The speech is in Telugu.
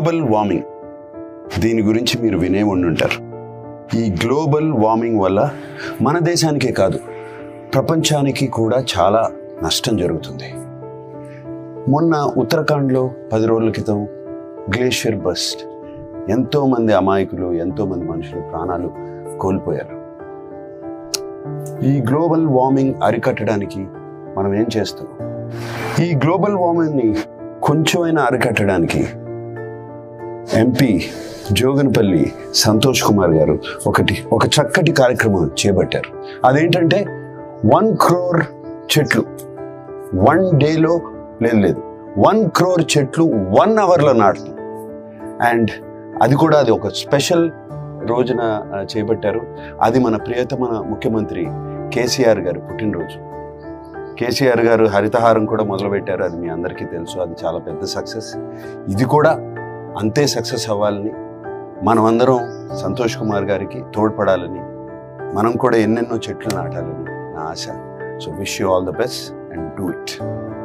గ్లోబల్ వార్మింగ్ దీని గురించి మీరు వినే ఉండుంటారు ఈ గ్లోబల్ వార్మింగ్ వల్ల మన దేశానికే కాదు ప్రపంచానికి కూడా చాలా నష్టం జరుగుతుంది మొన్న ఉత్తరాఖండ్లో పది రోజుల క్రితం గ్లేషియర్ బస్ట్ ఎంతోమంది అమాయకులు ఎంతోమంది మనుషులు ప్రాణాలు కోల్పోయారు ఈ గ్లోబల్ వార్మింగ్ అరికట్టడానికి మనం ఏం చేస్తున్నాం ఈ గ్లోబల్ వార్మింగ్ని కొంచెమైనా అరికట్టడానికి ఎంపీ జోగన్పల్లి సంతోష్ కుమార్ గారు ఒకటి ఒక చక్కటి కార్యక్రమం చేపట్టారు అదేంటంటే వన్ క్రోర్ చెట్లు వన్ డేలో లేదు లేదు వన్ క్రోర్ చెట్లు వన్ అవర్లో నాటుతాం అండ్ అది కూడా అది ఒక స్పెషల్ రోజున ఆ, చేపట్టారు అది మన ప్రియతమ ముఖ్యమంత్రి కేసీఆర్ గారు పుట్టినరోజు కేసీఆర్ గారు హరితహారం కూడా మొదలుపెట్టారు అది మీ అందరికీ తెలుసు అది చాలా పెద్ద సక్సెస్ ఇది కూడా అంతే సక్సెస్ అవ్వాలని మనమందరం సంతోష్ కుమార్ గారికి తోడ్పడాలని మనం కూడా ఎన్నెన్నో చెట్లు నాటాలని నా ఆశ so wish you all the best and do it